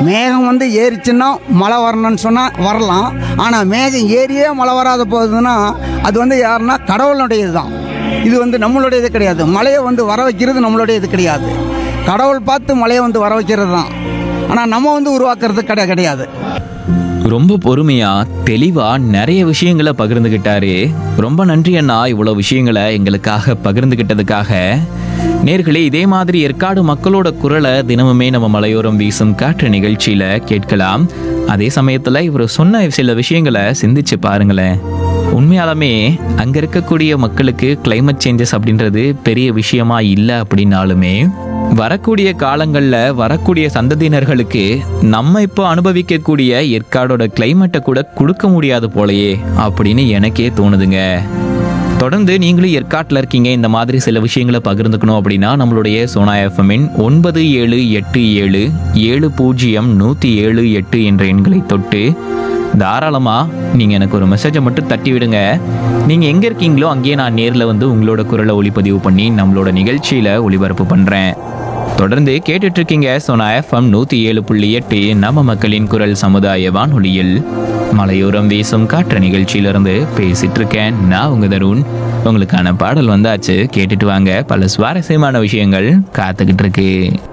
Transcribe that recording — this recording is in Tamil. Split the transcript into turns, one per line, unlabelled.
மேகம் வந்து ஏறிச்சுன்னா மழை வரணும்னு சொன்னால் வரலாம் ஆனால் மேகம் ஏறியே மழை வராத போகுதுன்னா அது வந்து யாருன்னா கடவுளுடையது தான் இது வந்து நம்மளுடையது கிடையாது மழையை வந்து வர வைக்கிறது நம்மளுடையது கிடையாது கடவுள் பார்த்து மழையை வந்து வர வைக்கிறது தான் ஆனால் நம்ம வந்து உருவாக்குறது கிடையாது கிடையாது
ரொம்ப பொறுமையா தெளிவா நிறைய விஷயங்களை பகிர்ந்துகிட்டாரு ரொம்ப நன்றி அண்ணா இவ்வளவு விஷயங்களை எங்களுக்காக பகிர்ந்துகிட்டதுக்காக நேர்களே இதே மாதிரி ஏற்காடு மக்களோட குரலை தினமுமே நம்ம மலையோரம் வீசும் காற்று நிகழ்ச்சியில கேட்கலாம் அதே சமயத்துல இவர் சொன்ன சில விஷயங்களை சிந்திச்சு பாருங்களேன் உண்மையாலுமே அங்க இருக்கக்கூடிய மக்களுக்கு climate சேஞ்சஸ் அப்படின்றது பெரிய விஷயமா இல்லை அப்படின்னாலுமே வரக்கூடிய காலங்களில் வரக்கூடிய சந்ததியினர்களுக்கு நம்ம இப்போ அனுபவிக்கக்கூடிய ஏற்காடோட கிளைமேட்டை கூட கொடுக்க முடியாது போலயே அப்படின்னு எனக்கே தோணுதுங்க தொடர்ந்து நீங்களும் ஏற்காட்டில் இருக்கீங்க இந்த மாதிரி சில விஷயங்களை பகிர்ந்துக்கணும் அப்படின்னா நம்மளுடைய சோனா எஃப்எம்மின் ஒன்பது ஏழு எட்டு ஏழு ஏழு பூஜ்ஜியம் நூற்றி ஏழு எட்டு என்ற எண்களை தொட்டு தாராளமாக நீங்கள் எனக்கு ஒரு மெசேஜை மட்டும் தட்டி விடுங்க நீங்கள் எங்கே இருக்கீங்களோ அங்கேயே நான் நேரில் வந்து உங்களோட குரலை ஒளிப்பதிவு பண்ணி நம்மளோட நிகழ்ச்சியில் ஒளிபரப்பு பண்ணுறேன் தொடர்ந்து கேட்டுட்டு இருக்கீங்க சோனா எஃப்எம் நூற்றி ஏழு புள்ளி எட்டு நம்ம மக்களின் குரல் சமுதாய வானொலியில் மலையோரம் வீசும் காற்று நிகழ்ச்சியிலிருந்து பேசிட்டு இருக்கேன் நான் உங்க தருண் உங்களுக்கான பாடல் வந்தாச்சு கேட்டுட்டு வாங்க பல சுவாரஸ்யமான விஷயங்கள் காத்துக்கிட்டு இருக்கு